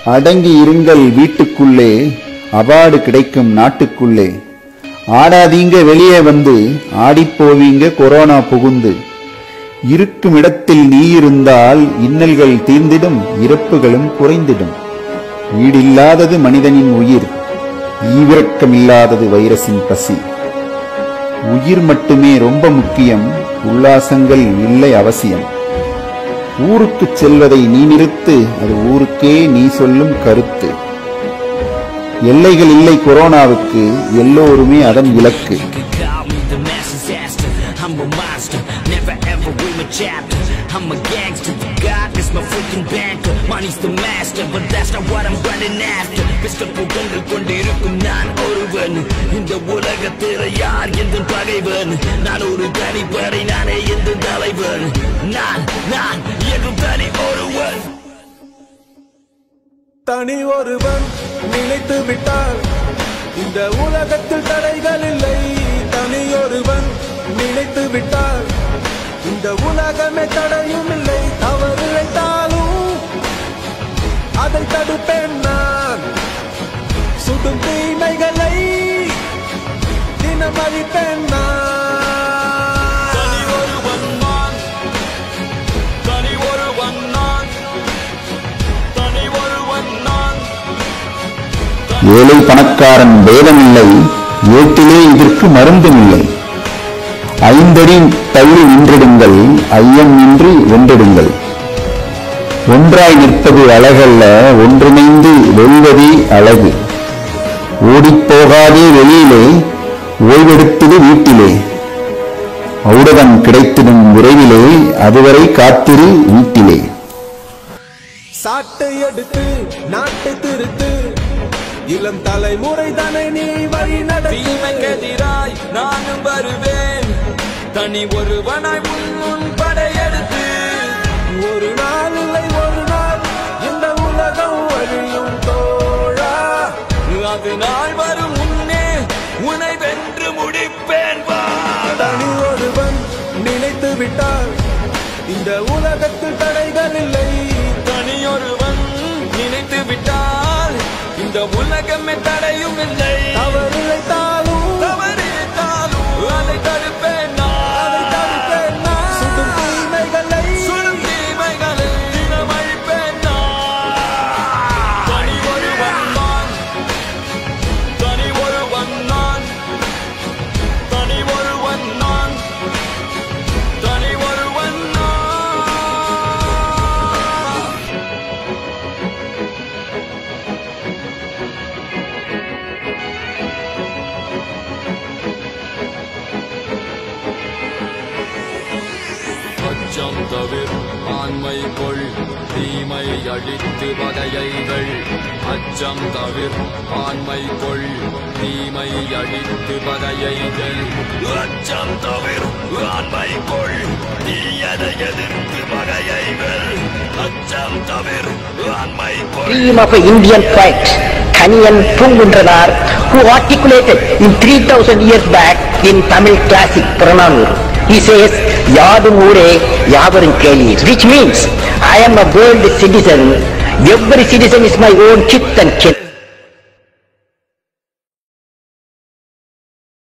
அடங்கி இருங்கள் வீட்டுக்குள்ளே அவார்டு கிடைக்கும் நாட்டுக்குள்ளே ஆடாதீங்க வெளியே வந்து ஆடிப்போவீங்க கொரோனா புகுந்து இருக்கும் இடத்தில் நீ இருந்தால் இன்னல்கள் தீர்ந்திடும் இறப்புகளும் குறைந்திடும் ஈடில்லாதது மனிதனின் உயிர் ஈவிரக்கமில்லாதது வைரஸின் பசி உயிர் மட்டுமே ரொம்ப முக்கியம் உல்லாசங்கள் இல்லை அவசியம் ஊருக்கு செல்வதை நீ நிறுத்து அது ஊருக்கே நீ சொல்லும் கருத்து எல்லைகள் இல்லை கொரோனாவுக்கு எல்லோருமே அதன் இலக்கு You can call me the mass disaster. I'm a monster, never ever read my chapter. I'm a gangster, God is my freaking banker. Money's the master, but that's not what I'm running after. Mr. புகழ்ந்து கொண்டிருக்கும் நான் ஒருவன் இந்த உலகத்தில் யார் எந்த பகைவன் நான் ஒரு தனிப்படை நானே எந்த தலைவன் நான் நான் என்றும் தனி ஒருவன் தனி ஒருவன் நினைத்து விட்டால் இந்த உலகத்தில் தடைகள் இல்லை தனி ஒருவன் நினைத்து விட்டால் இந்த உலகமே தடையும் இல்லை தவறு இழைத்தாலும் அதை தடுப்பேன் நான் சுடும் தீமைகளை தினம் அழிப்பேன் நான் தனி ஒருவன் நான் தனி ஒருவன் நான் தனி ஒருவன் நான் ஏழை பணக்காரன் பேதமில்லை ஏட்டிலே இதற்கு மருந்துமில்லை ஐந்தடி தள்ளி நின்றிடுங்கள் ஐயம் இன்றி வென்றிடுங்கள் ஒன்றாய் நிற்பது அழகல்ல ஒன்றிணைந்து வெல்வதே அழகு ஓடிப்போகாதே வெளியிலே ஓய்வெடுத்தது வீட்டிலே ஔடதம் கிடைத்திடும் விரைவிலே அதுவரை காத்திரு வீட்டிலே சாட்டை எடுத்து நாட்டை திருத்து இளம் தலைமுறை தானே நீ வழி நடத்தீமைக்கெதிராய் நானும் வருவேன் தனி ஒருவனாய் முன் படையெடுத்து ஒரு நாள் இல்லை ஒரு நாள் இந்த உலகம் வழியும் தோழா அது நாள் வரும் முன்னே உன்னை வென்று முடிப்பேன் வா தனி ஒருவன் நினைத்து விட்டால் இந்த உலகத்தில் தடைகள் இல்லை தனியொருவன் நினைத்து விட்டால் இந்த உலகமே தடையும் இல்லை தவறு இழைத்தாலும் தவறு இழைத்தாலும் அதை தடுப்பேன் நான். அதை தடுப்பேன் நான். சுடும் தீமைகளை சுடும் தீமைகளை தினம் அழிப்பேன் நான். தனி ஒருவன் நான் தனி ஒருவன் நான் தனி ஒருவன் நான் தனி ஒருவன் நான் அச்சம் தவிர் ஆண்மை கொள் தீமை அழித்து வகையைகள் அச்சம் தவிர் ஆண்மை கொள் தீமை அழித்து வகையைகள் அச்சம் தவிர ஆண்மை கொள் தீயதை எதிர்த்து வகையைகள் அச்சம் தவிர ஆண்மை கொள் dream of an Indian poet, Kaniyan Pungundranar, who articulated in 3000 years back in Tamil classic Purananur. He says, Yadum Ure Yavarum Kelir, which means, I am a world citizen, every citizen is my own kith and kin.